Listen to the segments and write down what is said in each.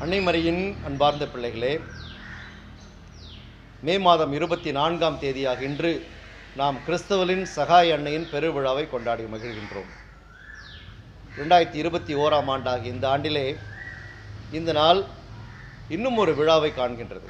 அன்னைமரியின் அன்பார்ந்த பிள்ளைகளே மே மாதம் இருபத்தி நான்காம் தேதியாக இன்று நாம் கிறிஸ்தவலின் சகாய அன்னையின் பெருவிழாவை கொண்டாடி மகிழ்கின்றோம் ரெண்டாயிரத்தி இருபத்தி ஓராம் ஆண்டாகிய இந்த ஆண்டிலே இந்த நாள் இன்னும் ஒரு விழாவை காண்கின்றது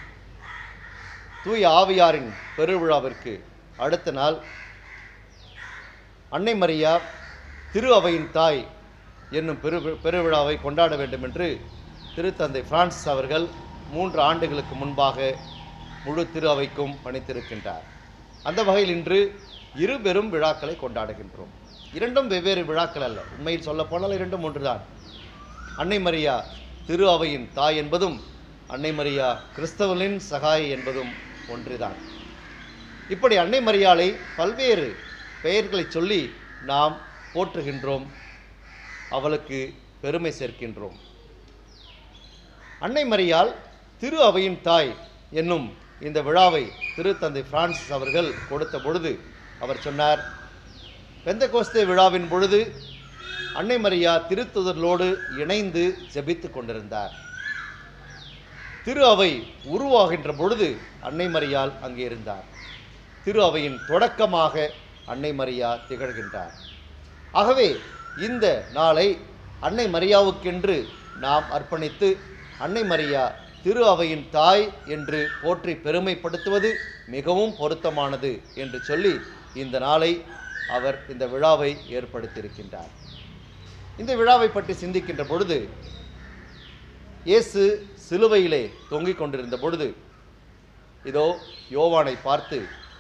தூய ஆவியாரின் பெருவிழாவிற்கு அடுத்த நாள் அன்னை மரியா திரு அவையின் தாய் என்னும் பெரு பெருவிழாவை கொண்டாட வேண்டும் என்று திருத்தந்தை பிரான்சிஸ் அவர்கள் மூன்று ஆண்டுகளுக்கு முன்பாக முழு திரு அவைக்கும் பணித்திருக்கின்றார் அந்த வகையில் இன்று இரு பெரும் விழாக்களை கொண்டாடுகின்றோம் இரண்டும் வெவ்வேறு விழாக்கள் அல்ல உண்மையில் சொல்லப்போனால் இரண்டும் ஒன்றுதான் அன்னை மரியா திரு அவையின் தாய் என்பதும் அன்னை மரியா கிறிஸ்தவனின் சகாய் என்பதும் ஒன்றுதான் இப்படி அன்னை மரியாளை பல்வேறு பெயர்களை சொல்லி நாம் போற்றுகின்றோம் அவளுக்கு பெருமை சேர்க்கின்றோம் அன்னை மரியாள் திரு அவையின் தாய் என்னும் இந்த விழாவை திருத்தந்தை பிரான்சிஸ் அவர்கள் கொடுத்த பொழுது அவர் சொன்னார் பெந்தகோஸ்தே விழாவின் பொழுது அன்னை மரியா திருத்துதர்களோடு இணைந்து ஜெபித்து கொண்டிருந்தார் திரு அவை உருவாகின்ற பொழுது அன்னை மரியாள் அங்கே இருந்தார் திரு அவையின் தொடக்கமாக அன்னை மரியா திகழ்கின்றார் ஆகவே இந்த நாளை அன்னை மரியாவுக்கென்று நாம் அர்ப்பணித்து அன்னை மரியா திரு அவையின் தாய் என்று போற்றி பெருமைப்படுத்துவது மிகவும் பொருத்தமானது என்று சொல்லி இந்த நாளை அவர் இந்த விழாவை ஏற்படுத்தியிருக்கின்றார் இந்த விழாவை பற்றி சிந்திக்கின்ற பொழுது இயேசு சிலுவையிலே தொங்கிக் கொண்டிருந்த பொழுது இதோ யோவானை பார்த்து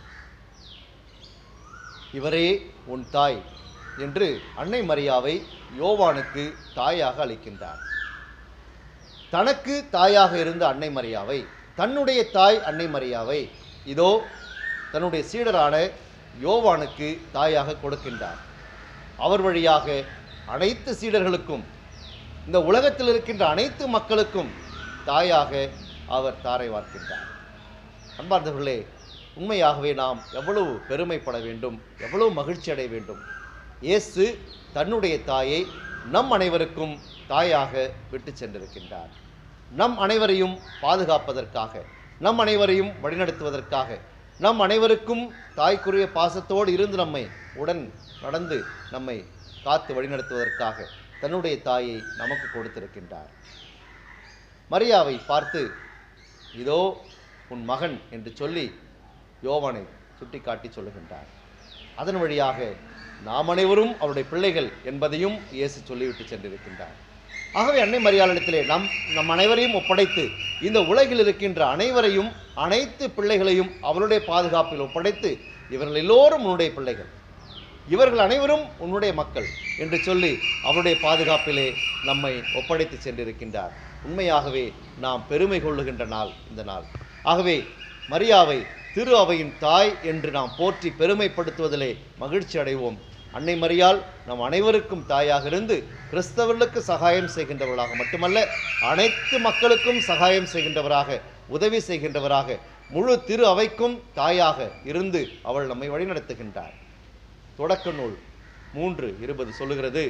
இவரே உன் தாய் என்று அன்னை மரியாவை யோவானுக்கு தாயாக அளிக்கின்றார் தனக்கு தாயாக இருந்த அன்னை மரியாவை தன்னுடைய தாய் அன்னை மரியாவை இதோ தன்னுடைய சீடரான யோவானுக்கு தாயாக கொடுக்கின்றார் அவர் வழியாக அனைத்து சீடர்களுக்கும் இந்த உலகத்தில் இருக்கின்ற அனைத்து மக்களுக்கும் தாயாக அவர் தாரை வார்க்கின்றார் அன்பார்ந்தவர்களே உண்மையாகவே நாம் எவ்வளவு பெருமைப்பட வேண்டும் எவ்வளவு மகிழ்ச்சி அடைய வேண்டும் இயேசு தன்னுடைய தாயை நம் அனைவருக்கும் தாயாக விட்டு சென்றிருக்கின்றார் நம் அனைவரையும் பாதுகாப்பதற்காக நம் அனைவரையும் வழிநடத்துவதற்காக நம் அனைவருக்கும் தாய்க்குரிய பாசத்தோடு இருந்து நம்மை உடன் நடந்து நம்மை காத்து வழிநடத்துவதற்காக தன்னுடைய தாயை நமக்கு கொடுத்திருக்கின்றார் மரியாவை பார்த்து இதோ உன் மகன் என்று சொல்லி யோவானை சுட்டிக்காட்டி சொல்லுகின்றார் அதன் வழியாக நாம் அனைவரும் அவருடைய பிள்ளைகள் என்பதையும் இயேசு சொல்லிவிட்டு சென்றிருக்கின்றார் ஆகவே அன்னை மரியாளிடத்திலே நம் நம் அனைவரையும் ஒப்படைத்து இந்த உலகில் இருக்கின்ற அனைவரையும் அனைத்து பிள்ளைகளையும் அவளுடைய பாதுகாப்பில் ஒப்படைத்து இவர்கள் எல்லோரும் உன்னுடைய பிள்ளைகள் இவர்கள் அனைவரும் உன்னுடைய மக்கள் என்று சொல்லி அவருடைய பாதுகாப்பிலே நம்மை ஒப்படைத்து சென்றிருக்கின்றார் உண்மையாகவே நாம் பெருமை கொள்ளுகின்ற நாள் இந்த நாள் ஆகவே மரியாவை திரு அவையின் தாய் என்று நாம் போற்றி பெருமைப்படுத்துவதிலே மகிழ்ச்சி அடைவோம் அன்னை மரியாள் நம் அனைவருக்கும் தாயாக இருந்து கிறிஸ்தவர்களுக்கு சகாயம் செய்கின்றவர்களாக மட்டுமல்ல அனைத்து மக்களுக்கும் சகாயம் செய்கின்றவராக உதவி செய்கின்றவராக முழு திரு அவைக்கும் தாயாக இருந்து அவள் நம்மை வழிநடத்துகின்றார் தொடக்க நூல் மூன்று இருபது சொல்லுகிறது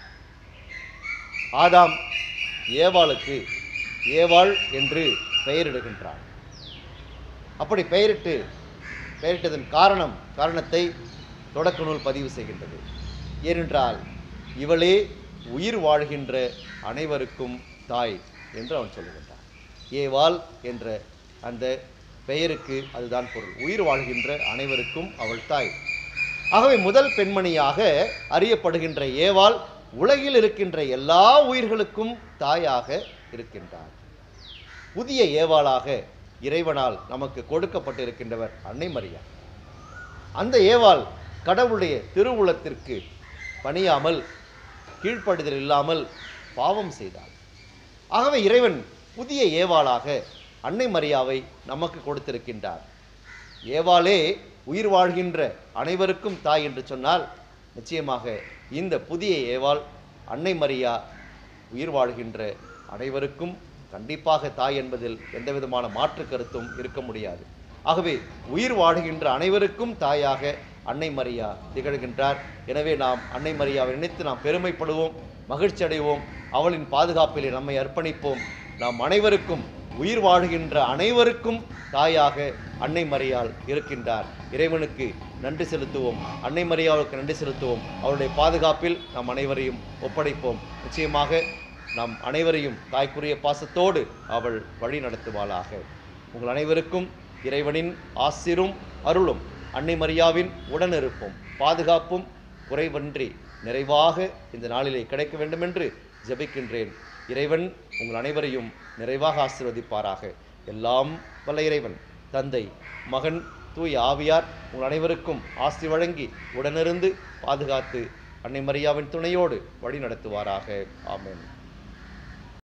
ஆதாம் ஏவாளுக்கு ஏவாள் என்று பெயரிடுகின்றார் அப்படி பெயரிட்டு பெயரிட்டதன் காரணம் காரணத்தை தொடக்க நூல் பதிவு செய்கின்றது ஏனென்றால் இவளே உயிர் வாழ்கின்ற அனைவருக்கும் தாய் என்று அவன் சொல்லுகின்றான் ஏவாள் என்ற அந்த பெயருக்கு அதுதான் பொருள் உயிர் வாழ்கின்ற அனைவருக்கும் அவள் தாய் ஆகவே முதல் பெண்மணியாக அறியப்படுகின்ற ஏவாள் உலகில் இருக்கின்ற எல்லா உயிர்களுக்கும் தாயாக இருக்கின்றார் புதிய ஏவாளாக இறைவனால் நமக்கு கொடுக்கப்பட்டிருக்கின்றவர் அன்னை மரியா அந்த ஏவாள் கடவுளுடைய திருவுளத்திற்கு பணியாமல் கீழ்ப்படுதல் இல்லாமல் பாவம் செய்தாள் ஆகவே இறைவன் புதிய ஏவாளாக அன்னை மரியாவை நமக்கு கொடுத்திருக்கின்றார் ஏவாளே உயிர் வாழ்கின்ற அனைவருக்கும் தாய் என்று சொன்னால் நிச்சயமாக இந்த புதிய ஏவாள் அன்னை மரியா உயிர் வாழ்கின்ற அனைவருக்கும் கண்டிப்பாக தாய் என்பதில் எந்த விதமான மாற்று கருத்தும் இருக்க முடியாது ஆகவே உயிர் வாழுகின்ற அனைவருக்கும் தாயாக அன்னை மரியா திகழ்கின்றார் எனவே நாம் அன்னை மரியாவை நினைத்து நாம் பெருமைப்படுவோம் மகிழ்ச்சி அடைவோம் அவளின் பாதுகாப்பிலே நம்மை அர்ப்பணிப்போம் நாம் அனைவருக்கும் உயிர் வாழ்கின்ற அனைவருக்கும் தாயாக அன்னை மரியாள் இருக்கின்றார் இறைவனுக்கு நன்றி செலுத்துவோம் அன்னை மரியாளுக்கு நன்றி செலுத்துவோம் அவருடைய பாதுகாப்பில் நாம் அனைவரையும் ஒப்படைப்போம் நிச்சயமாக நாம் அனைவரையும் தாய்க்குரிய பாசத்தோடு அவள் வழி நடத்துவாளாக உங்கள் அனைவருக்கும் இறைவனின் ஆசிரும் அருளும் அன்னை மரியாவின் உடனிருப்பும் பாதுகாப்பும் குறைவன்றி நிறைவாக இந்த நாளிலே கிடைக்க வேண்டும் என்று ஜெபிக்கின்றேன் இறைவன் உங்கள் அனைவரையும் நிறைவாக ஆசீர்வதிப்பாராக எல்லாம் வல்ல இறைவன் தந்தை மகன் தூய் ஆவியார் உங்கள் அனைவருக்கும் ஆசி வழங்கி உடனிருந்து பாதுகாத்து அன்னை மரியாவின் துணையோடு வழி நடத்துவாராக ஆமென்